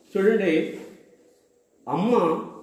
చూడండి అమ్మ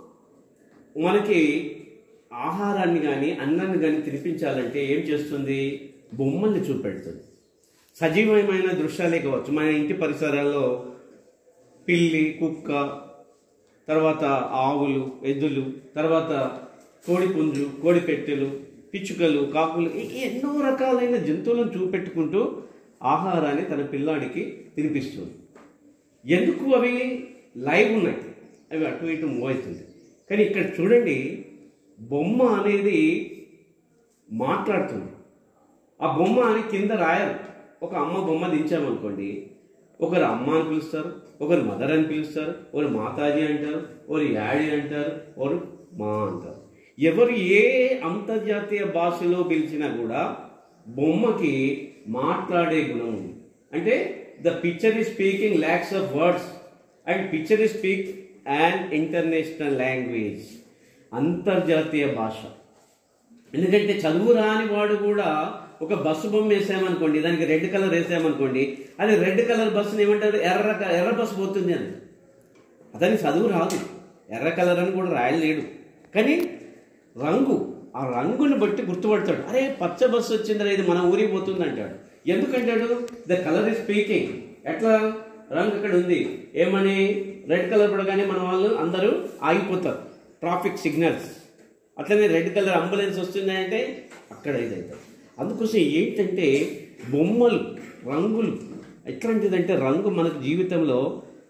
మనకి ఆహారాన్ని కానీ అన్నాన్ని కానీ తినిపించాలంటే ఏం చేస్తుంది బొమ్మల్ని చూపెడుతుంది సజీవమైన దృశ్యాలే కావచ్చు మన ఇంటి పరిసరాల్లో పిల్లి కుక్క తర్వాత ఆవులు ఎద్దులు తర్వాత కోడి పుంజు కోడి పెట్టెలు పిచ్చుకలు కాకులు ఈ- ఈ ఎన్నో రకాలైన జంతువులను చూపెట్టుకుంటూ ఆహారాన్ని తన పిల్లాడికి తినిపిస్తుంది ఎందుకు అవి లైవ్ ఉన్నాయి అవి అటు ఇటు మూవ్ అవుతుంది కానీ ఇక్కడ చూడండి బొమ్మ అనేది మాట్లాడుతుంది ఆ బొమ్మ అని కింద రాయరు ఒక అమ్మ బొమ్మ దించామనుకోండి ఒకరు అమ్మ అని పిలుస్తారు ఒకరు మదర్ అని పిలుస్తారు ఒకరు మాతాజీ అంటారు ఒకరు యాడి అంటారు ఒకరు మా అంటారు ఎవరు ఏ అంతర్జాతీయ భాషలో పిలిచినా కూడా బొమ్మకి మాట్లాడే గుణం ఉంది అంటే the picture is speaking lakhs of words and picture is speak and international language అంతర్జాతీయ భాష ఎందుకంటే చదువు రాని వాడు కూడా ఒక బస్సు బొమ్మ వేసామనుకోండి దానికి రెడ్ కలర్ వేసామనుకోండి అది రెడ్ కలర్ బస్సుని ఏమంటారు ఎర్ర క- ఎర్ర బస్సు పోతుంది అని అతనికి చదువు రాదు ఎర్ర కలర్ అని కూడా రాయలేడు కానీ రంగు ఆ రంగుని బట్టి గుర్తుపడతాడు అరే పచ్చ బస్సు వచ్చిందిరా ఇది మన ఊరికి పోతుంది అంటాడు ఎందుకంటాడు ద కలర్ ఇస్ స్పీకింగ్ ఎట్లా రంగు ఇక్కడ ఉంది ఏమని రెడ్ కలర్ పడగానే మన వాళ్ళు అందరూ ఆగిపోతారు ట్రాఫిక్ సిగ్నల్స్ అట్లనే రెడ్ కలర్ అంబులెన్స్ వస్తుంది అంటే అక్కడ ఇదవుతుంది అందుకోసం ఏంటంటే బొమ్మలు రంగులు ఎట్లాంటిదంటే రంగు మనకు జీవితంలో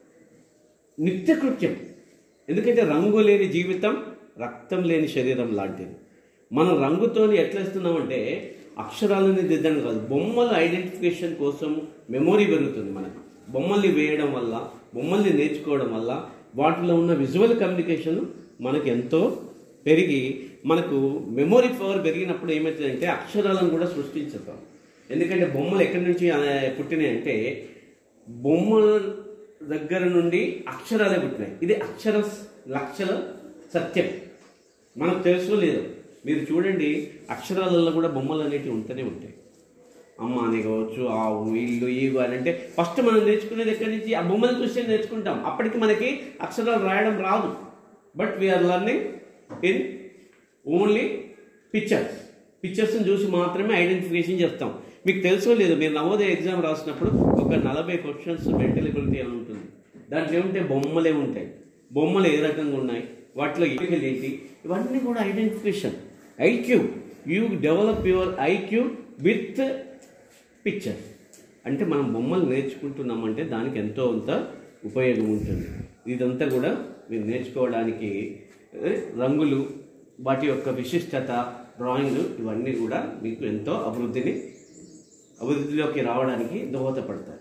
నిత్యకృత్యం ఎందుకంటే రంగు లేని జీవితం రక్తం లేని శరీరం లాంటిది మనం రంగుతోని ఎట్లా ఇస్తున్నామంటే అక్షరాలని దిద్దడం కాదు బొమ్మల ఐడెంటిఫికేషన్ కోసం మెమొరీ పెరుగుతుంది మనకు బొమ్మల్ని వేయడం వల్ల బొమ్మల్ని నేర్చుకోవడం వల్ల వాటిలో ఉన్న విజువల్ కమ్యూనికేషన్ మనకు ఎంతో పెరిగి మనకు మెమొరీ పవర్ పెరిగినప్పుడు ఏమవుతుందంటే అక్షరాలను కూడా సృష్టించుతాం ఎందుకంటే బొమ్మలు ఎక్కడి నుంచి ఆ, పుట్టినాయి అంటే బొమ్మల దగ్గర నుండి అక్షరాలే పుట్టినాయి ఇది అక్షర లక్షల సత్యం మనకు తెలుసు లేదు మీరు చూడండి అక్షరాలలో కూడా బొమ్మలు అనేటివి ఉంటూనే ఉంటాయి అమ్మ అని కావచ్చు ఆవు ఇల్లు ఈగు అని అంటే ఫస్ట్ మనం నేర్చుకునేది ఎక్కడి నుంచి ఆ బొమ్మలు చూసి నేర్చుకుంటాం అప్పటికి మనకి అక్షరాలు రాయడం రాదు but we are learning in only pictures పిక్చర్స్ని చూసి మాత్రమే ఐడెంటిఫికేషన్ చేస్తాం మీకు తెలుసో లేదు మీరు నవోదయ ఎగ్జామ్ రాసినప్పుడు ఒక నలభై క్వశ్చన్స్ మెంటల్ ఎబిలిటీ అని ఉంటుంది దాంట్లో ఏముంటే బొమ్మలే ఉంటాయి బొమ్మలు ఏ రకంగా ఉన్నాయి వాటిలో ఎన్నికలు ఏంటి ఇవన్నీ కూడా identification IQ you develop your IQ with picture అంటే మనం బొమ్మలు నేర్చుకుంటున్నామంటే దానికి ఎంతో అంత ఉపయోగం ఉంటుంది ఇదంతా కూడా మీరు నేర్చుకోవడానికి ఏ, రంగులు వాటి యొక్క విశిష్టత డ్రాయింగ్ ఇవన్నీ కూడా మీకు ఎంతో అభివృద్ధిని అభివృద్ధిలోకి రావడానికి దోహదపడతాయి